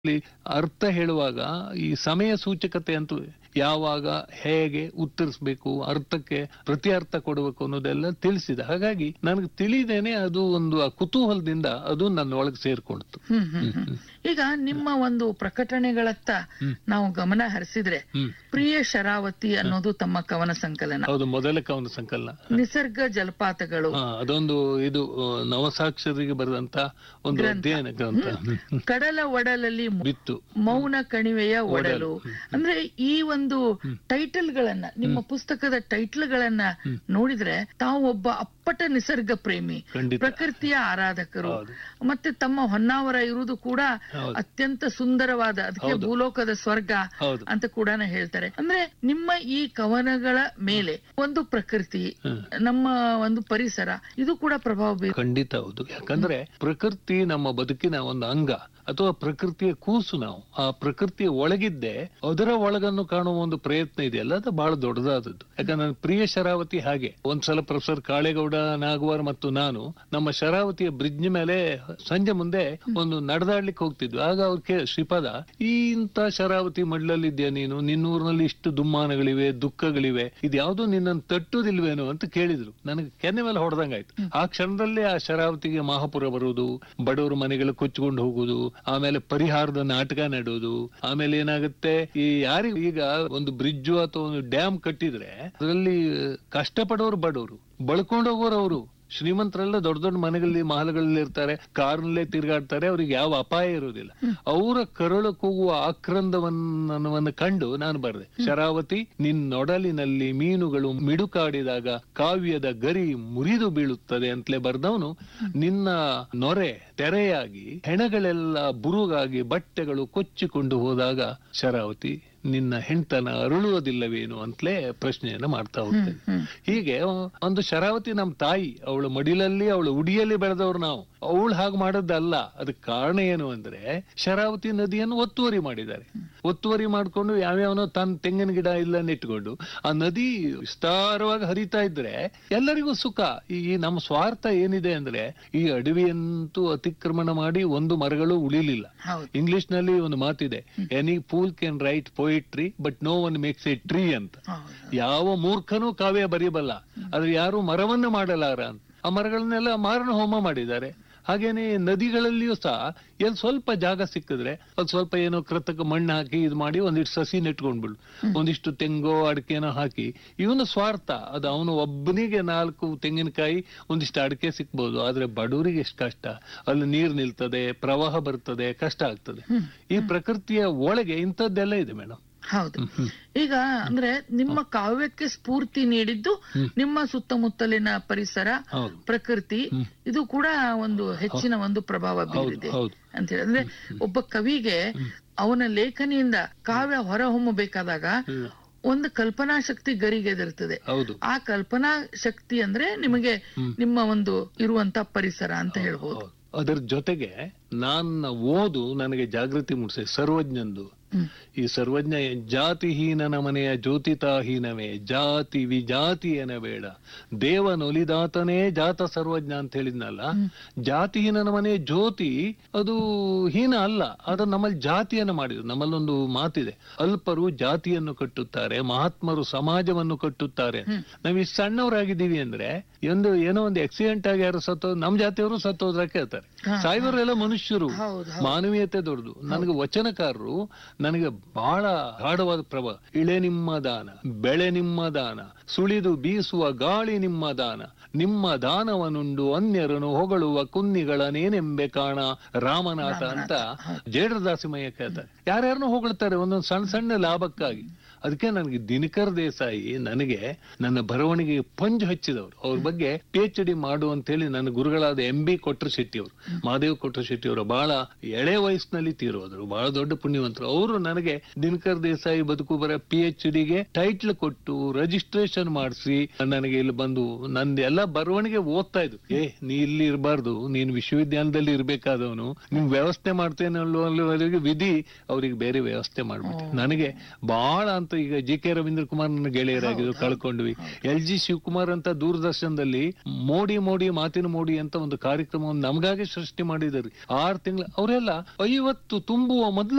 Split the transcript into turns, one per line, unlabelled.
ಇಲ್ಲಿ ಅರ್ಥ ಹೇಳುವಾಗ ಈ ಸಮಯ ಸೂಚಕತೆ ಅಂತೂ ಯಾವಾಗ ಹೇಗೆ ಉತ್ತರಿಸಬೇಕು ಅರ್ಥಕ್ಕೆ ಪ್ರತಿ ಅರ್ಥ ಕೊಡಬೇಕು ಅನ್ನೋದೆಲ್ಲ ತಿಳಿಸಿದ ಹಾಗಾಗಿ ನನಗೆ ತಿಳಿದೇನೆ ಅದು ಒಂದು ಆ ಕುತೂಹಲದಿಂದ ಅದು ನನ್ನ ಒಳಗೆ ಸೇರ್ಕೊಳ್ತು
ಹ್ಮ್ ಹ್ಮ್ ಹ್ಮ್. ಈಗ ನಿಮ್ಮ ಒಂದು ಪ್ರಕಟಣೆಗಳತ್ತ ನಾವು ಗಮನ ಹರಿಸಿದ್ರೆ
ಹ್ಮ್
ಪ್ರಿಯ ಶರಾವತಿ ಅನ್ನೋದು ತಮ್ಮ ಕವನ ಸಂಕಲನ
ಹೌದು ಮೊದಲ ಕವನ ಸಂಕಲನ
ನಿಸರ್ಗ ಜಲಪಾತಗಳು
ಹಾ, ಅದೊಂದು ಇದು ಆ, ನವಸಾಕ್ಷರಿಗೆ ಬರೆದಂತ ಒಂದು ಅಧ್ಯಯನ ಗ್ರಂಥ ಹ್ಮ್.
ಕಡಲ ಒಡಲಲ್ಲಿ ಮು-
ಬಿತ್ತು
ಮೌನ ಕಣಿವೆಯ ಒಡಲು ಅಂದ್ರೆ ಈ ಒಂದು ಟೈಟಲ್ ಗಳನ್ನ ನಿಮ್ಮ ಪುಸ್ತಕದ ಟೈಟಲ್ ಗಳನ್ನ ನೋಡಿದ್ರೆ ತಾವು ಒಬ್ಬ ಅಪ್ಪಟ ನಿಸರ್ಗ ಪ್ರೇಮಿ
ಖಂಡಿತ
ಪ್ರಕೃತಿಯ ಆರಾಧಕರು
ಹೌದು.
ಮತ್ತೆ ತಮ್ಮ ಹೊನ್ನಾವರ ಇರುವುದು ಕೂಡ
ಹೌದು.
ಅತ್ಯಂತ ಸುಂದರವಾದ ಅದಕ್ಕೆ ಭೂಲೋಕದ ಸ್ವರ್ಗ
ಹೌದು
ಅಂತ ಕೂಡ ಹೇಳ್ತಾರೆ ಅಂದ್ರೆ ನಿಮ್ಮ ಈ ಕವನಗಳ ಮೇಲೆ ಒಂದು ಪ್ರಕೃತಿ ನಮ್ಮ ಒಂದು ಪರಿಸರ ಇದು ಕೂಡ ಪ್ರಭಾವ ಬೀರ್
ಖಂಡಿತ ಹೌದು ಯಾಕಂದ್ರೆ ಪ್ರಕೃತಿ ನಮ್ಮ ಬದುಕಿನ ಒಂದು ಅಂಗ ಅಥವಾ ಪ್ರಕೃತಿಯ ಕೂಸು ನಾವು ಆ ಪ್ರಕೃತಿಯ ಒಳಗಿದ್ದೆ ಅದರ ಒಳಗನ್ನು ಕಾಣುವ ಒಂದು ಪ್ರಯತ್ನ ಇದೆಯಲ್ಲ ಅದು ಬಹಳ ದೊಡ್ಡದಾದದ್ದು ಯಾಕಂದ್ರೆ ನನ್ನ ಪ್ರಿಯ ಶರಾವತಿ ಹಾಗೆ ಒಂದ್ಸಲ ಪ್ರೊಫೆಸರ್ ಕಾಳೇಗೌಡ ನಾಗವಾರ್ ಮತ್ತು ನಾನು ನಮ್ಮ ಶರಾವತಿಯ ಬ್ರಿಡ್ಜ್ ಮೇಲೆ ಸಂಜೆ ಮುಂದೆ ಒಂದು ನಡೆದಾಡ್ಲಿಕ್ಕೆ ಹೋಗ್ತಿದ್ವಿ ಆಗ ಅವ್ರು ಕೇ ಶ್ರೀಪಾದ ಈ ಇಂತ ಶರಾವತಿ ಮಡ್ಲಲ್ಲಿದ್ಯಾ ನೀನು ನಿನ್ನೂರಿನಲ್ಲಿ ಇಷ್ಟು ದುಮ್ಮಾನಗಳಿವೆ ದುಃಖಗಳಿವೆ ಇದ್ಯಾವುದೂ ನಿನ್ನನ್ನು ತಟ್ಟುದಿಲ್ವೇನೋ ಅಂತ ಕೇಳಿದ್ರು ನನಗೆ ಕೆನ್ನೆ ಮೇಲೆ ಹೊಡೆದಂಗಾಯ್ತು ಆ ಕ್ಷಣದಲ್ಲೇ ಆ ಶರಾವತಿಗೆ ಮಹಾಪುರ ಬರುವುದು ಬಡವರ ಮನೆಗಳು ಕೊಚ್ಚಿಕೊಂಡು ಹೋಗುದು ಆಮೇಲೆ ಪರಿಹಾರದ ನಾಟಕ ನೆಡುವುದು ಆಮೇಲೆ ಏನಾಗುತ್ತೆ ಈ ಯಾರಿಗೂ ಈಗ ಒಂದು ಬ್ರಿಡ್ಜ್ ಅಥವಾ ಒಂದು ಡ್ಯಾಮ್ ಕಟ್ಟಿದ್ರೆ ಅದರಲ್ಲಿ ಕಷ್ಟಪಡೋರು ಬಡವರು ಬಳ್ಕೊಂಡು ಹೋಗೋರು ಅವರು ಶ್ರೀಮಂತರೆಲ್ಲ ದೊಡ್ಡ ದೊಡ್ಡ ಮನೆಗಳಲ್ಲಿ ಮಹಲ್ಗಳಲ್ಲಿ ಇರ್ತಾರೆ ಕಾರ್ನಲ್ಲೇ ತಿರುಗಾಡ್ತಾರೆ ಅವ್ರಿಗೆ ಯಾವ ಅಪಾಯ ಇರುವುದಿಲ್ಲ ಅವರ ಕರಳು ಕೂಗುವ ಆಕ್ರಂದವನ್ನವನ್ನು ಕಂಡು ನಾನು ಬರೆದೆ ಶರಾವತಿ ನಿನ್ನೊಡಲಿನಲ್ಲಿ ಮೀನುಗಳು ಮಿಡುಕಾಡಿದಾಗ ಕಾವ್ಯದ ಗರಿ ಮುರಿದು ಬೀಳುತ್ತದೆ ಅಂತಲೇ ಬರ್ದವನು ನಿನ್ನ ನೊರೆ ತೆರೆಯಾಗಿ ಹೆಣಗಳೆಲ್ಲ ಬುರುಗಾಗಿ ಬಟ್ಟೆಗಳು ಕೊಚ್ಚಿಕೊಂಡು ಹೋದಾಗ ಶರಾವತಿ ನಿನ್ನ ಹೆಂಡತನ ಅರಳುವುದಿಲ್ಲವೇನು ಅಂತಲೇ ಪ್ರಶ್ನೆಯನ್ನ ಮಾಡ್ತಾ ಹೋಗ್ತೇನೆ
ಹ್ಮ್.
ಹೀಗೆ ಒಂದು ಶರಾವತಿ ನಮ್ ತಾಯಿ ಅವಳ ಮಡಿಲಲ್ಲಿ ಅವಳ ಉಡಿಯಲ್ಲಿ ಬೆಳೆದವ್ರು ನಾವು ಅವಳು ಹಾಗೆ ಮಾಡೋದಲ್ಲ ಅದಕ್ಕೆ ಕಾರಣ ಏನು ಅಂದ್ರೆ ಶರಾವತಿ ನದಿಯನ್ನು ಒತ್ತುವರಿ ಮಾಡಿದ್ದಾರೆ ಒತ್ತುವರಿ ಮಾಡ್ಕೊಂಡು ಯಾವ್ಯಾವನೋ ತನ್ನ ತೆಂಗಿನ ಗಿಡ ಇಲ್ಲ ನೆಟ್ಕೊಂಡು ಆ ನದಿ ವಿಸ್ತಾರವಾಗಿ ಹರಿತಾ ಇದ್ರೆ ಎಲ್ಲರಿಗೂ ಸುಖ ಈ ಈ ನಮ್ಮ ಸ್ವಾರ್ಥ ಏನಿದೆ ಅಂದ್ರೆ ಈ ಅಡವಿಯಂತೂ ಅತಿಕ್ರಮಣ ಮಾಡಿ ಒಂದು ಮರಗಳು ಉಳಿಲಿಲ್ಲ
ಹೌದು
ಇಂಗ್ಲಿಷ್ ನಲ್ಲಿ ಒಂದು ಮಾತಿದೆ any fool can write poetry but no one makes a tree ಅಂತ
ಹೌದು
ಯಾವ ಮೂರ್ಖನೂ ಕಾವ್ಯ ಬರೀಬಲ್ಲ ಆದ್ರೆ ಯಾರು ಮರವನ್ನ ಮಾಡಲಾರ ಅಂತ ಆ ಮರಗಳನ್ನೆಲ್ಲ ಮಾರಣ ಹೋಮ ಮಾಡಿದ್ದಾರೆ ಹಾಗೇನೆ ನದಿಗಳಲ್ಲಿಯೂ ಸಹ ಎಲ್ಲಿ ಸ್ವಲ್ಪ ಜಾಗ ಸಿಕ್ಕಿದ್ರೆ ಅದು ಸ್ವಲ್ಪ ಏನೋ ಕೃತಕ ಮಣ್ಣು ಹಾಕಿ ಇದು ಮಾಡಿ ಒಂದಿಷ್ಟು ಸಸಿ ನೆಟ್ಕೊಂಡ್ಬಿಡು ಒಂದಿಷ್ಟು ತೆಂಗೋ ಅಡಿಕೆನೋ ಹಾಕಿ ಇವನು ಸ್ವಾರ್ಥ ಅದು ಅವನು ಒಬ್ಬನಿಗೆ ನಾಲ್ಕು ತೆಂಗಿನಕಾಯಿ ಒಂದಿಷ್ಟು ಅಡಿಕೆ ಸಿಕ್ಬೋದು ಆದ್ರೆ ಬಡವರಿಗೆ ಎಷ್ಟು ಕಷ್ಟ ಅಲ್ಲಿ ನೀರು ನಿಲ್ತದೆ ಪ್ರವಾಹ ಬರ್ತದೆ ಕಷ್ಟ ಆಗ್ತದೆ ಈ ಪ್ರಕೃತಿಯ ಒಳಗೆ ಇಂಥದ್ದೆಲ್ಲ ಇದೆ ಮೇಡಮ್
ಹೌದು ಈಗ ಅಂದ್ರೆ ನಿಮ್ಮ ಕಾವ್ಯಕ್ಕೆ ಸ್ಫೂರ್ತಿ ನೀಡಿದ್ದು ನಿಮ್ಮ ಸುತ್ತಮುತ್ತಲಿನ ಪರಿಸರ
ಹೌದು
ಪ್ರಕೃತಿ ಇದು ಕೂಡ ಒಂದು ಹೆಚ್ಚಿನ ಒಂದು ಪ್ರಭಾವ ಬೀರಿದೆ
ಹೌದು
ಅಂತ ಹೇಳಿ ಅಂದ್ರೆ ಒಬ್ಬ ಕವಿಗೆ ಅವನ ಲೇಖನಿಯಿಂದ ಕಾವ್ಯ ಹೊರಹೊಮ್ಮಬೇಕಾದಾಗ
ಹ್ಮ್.
ಒಂದು ಕಲ್ಪನಾ ಶಕ್ತಿ ಗರಿಗೆದಿರ್ತದೆ
ಹೌದು
ಆ ಕಲ್ಪನಾ ಶಕ್ತಿ ಅಂದ್ರೆ ನಿಮಗೆ ನಿಮ್ಮ ಒಂದು ಇರುವಂತ ಪರಿಸರ ಅಂತ ಹೇಳ್ಬೋದು
ಹೌದು. ಅದರ ಜೊತೆಗೆ ನನ್ನ ಓದು ನನಗೆ ಜಾಗೃತಿ ಮೂಡಿಸಿದೆ ಸರ್ವಜ್ಞಂದು
ಹ್ಮ್.
ಈ ಸರ್ವಜ್ಞ ಜಾತಿಹೀನನ ಮನೆಯ ಜ್ಯೋತಿತಾಹೀನವೇ ಜಾತಿ ವಿಜಾತಿ ಎನ ಬೇಡ ದೇವನೊಲಿದಾತನೇ ಜಾತ ಸರ್ವಜ್ಞ ಅಂತ ಹೇಳಿದ್ನಲ್ಲ ಜಾತಿಹೀನನ ಮನೆಯ ಜ್ಯೋತಿ ಅದು ಹೀನ ಅಲ್ಲ ಅದು ನಮ್ಮಲ್ಲಿ ಜಾತಿಯನ್ನು ಮಾಡಿದ್ರು ನಮ್ಮಲ್ಲೊಂದು ಮಾತಿದೆ ಅಲ್ಪರು ಜಾತಿಯನ್ನು ಕಟ್ಟುತ್ತಾರೆ ಮಹಾತ್ಮರು ಸಮಾಜವನ್ನು ಕಟ್ಟುತ್ತಾರೆ ನಾವ್ ಇಷ್ಟು ಸಣ್ಣವರಾಗಿದ್ದೀವಿ ಅಂದ್ರೆ ಒಂದು ಏನೋ ಒಂದು ಆಕ್ಸಿಡೆಂಟ್ ಆಗಿ ಯಾರು ಸತ್ತೋ ನಮ್ ಜಾತಿಯವರು ಸತ್ತೋದ್ರ ಕೇಳ್ತಾರೆ ಸಾಯುವವರೆಲ್ಲ ಮನುಷ್ಯರು
ಹೌದು
ಮಾನವೀಯತೆ ದೊಡ್ಡದು ನನಗೆ ವಚನಕಾರರು ನನಗೆ ಬಹಳ ಗಾಢವಾದ ಪ್ರಭಾವ ಇಳೆ ನಿಮ್ಮ ದಾನ ಬೆಳೆ ನಿಮ್ಮ ದಾನ ಸುಳಿದು ಬೀಸುವ ಗಾಳಿ ನಿಮ್ಮ ದಾನ ನಿಮ್ಮ ದಾನವನುಂಡು ಅನ್ಯರನ್ನು ಹೊಗಳುವ ಕುನ್ನಿಗಳನೇನೆಂಬೆ ಕಾಣ ರಾಮನಾಥ ಅಂತ ಜೇಡರದಾಸಿಮಯ್ಯ ಕೇಳ್ತಾರೆ ಯಾರ್ಯಾರನ್ನೂ ಹೊಗಳ್ತಾರೆ ಒಂದೊಂದು ಸಣ್ಣ ಸಣ್ಣ ಲಾಭಕ್ಕಾಗಿ ಅದಕ್ಕೆ ನನಗೆ ದಿನಕರ್ ದೇಸಾಯಿ ನನಗೆ ನನ್ನ ಬರವಣಿಗೆಗೆ ಪಂಜು ಹಚ್ಚಿದವರು ಅವ್ರ ಬಗ್ಗೆ ಪಿ ಎಚ್ ಡಿ ಮಾಡು ಅಂತ ಹೇಳಿ ನನ್ನ ಗುರುಗಳಾದ ಎಂ ಬಿ ಕೊಟ್ರ ಶೆಟ್ಟಿ ಅವರು ಮಹಾದೇವ್ ಕೊಟ್ರ ಶೆಟ್ಟಿ ಅವರು ಬಹಳ ಎಳೆ ವಯಸ್ಸಿನಲ್ಲಿ ತೀರೋದ್ರು ಬಹಳ ದೊಡ್ಡ ಪುಣ್ಯವಂತರು ಅವರು ನನಗೆ ದಿನಕರ್ ದೇಸಾಯಿ ಬದುಕು ಬರ ಪಿ ಎಚ್ ಡಿಗೆ ಟೈಟ್ಲ್ ಕೊಟ್ಟು ರಿಜಿಸ್ಟ್ರೇಷನ್ ಮಾಡಿಸಿ ನನಗೆ ಇಲ್ಲಿ ಬಂದು ನಂದು ಎಲ್ಲ ಬರವಣಿಗೆ ಓದ್ತಾ ಇದ್ರು ಏ ನೀ ಇಲ್ಲಿ ಇರಬಾರ್ದು ನೀನು ವಿಶ್ವವಿದ್ಯಾಲಯದಲ್ಲಿ ಇರ್ಬೇಕಾದವನು ನಿಮ್ ವ್ಯವಸ್ಥೆ ಮಾಡ್ತೇನೆ ಅನ್ನುವವರೆಗೆ ವಿಧಿ ಅವ್ರಿಗೆ ಬೇರೆ ವ್ಯವಸ್ಥೆ ಮಾಡ್ಬಿಟ್ಟೆ ನನಗೆ ಬಹಳ ಅಂತ ಈಗ ಜಿ ಕೆ ರವೀಂದ್ರ ಕುಮಾರ್ ನನ್ನ ಗೆಳೆಯರಾಗಿದ್ರು ಕಳ್ಕೊಂಡ್ವಿ ಎಲ್ ಜಿ ಶಿವಕುಮಾರ್ ಅಂತ ದೂರದರ್ಶನದಲ್ಲಿ ಮೋಡಿ ಮೋಡಿ ಮಾತಿನ ಮೋಡಿ ಅಂತ ಒಂದು ಕಾರ್ಯಕ್ರಮವನ್ನು ನಮಗಾಗಿ ಸೃಷ್ಟಿ ಮಾಡಿದ್ದಾರೆ ಆರು ತಿಂಗಳು ಅವರೆಲ್ಲ ಐವತ್ತು ತುಂಬುವ ಮೊದಲ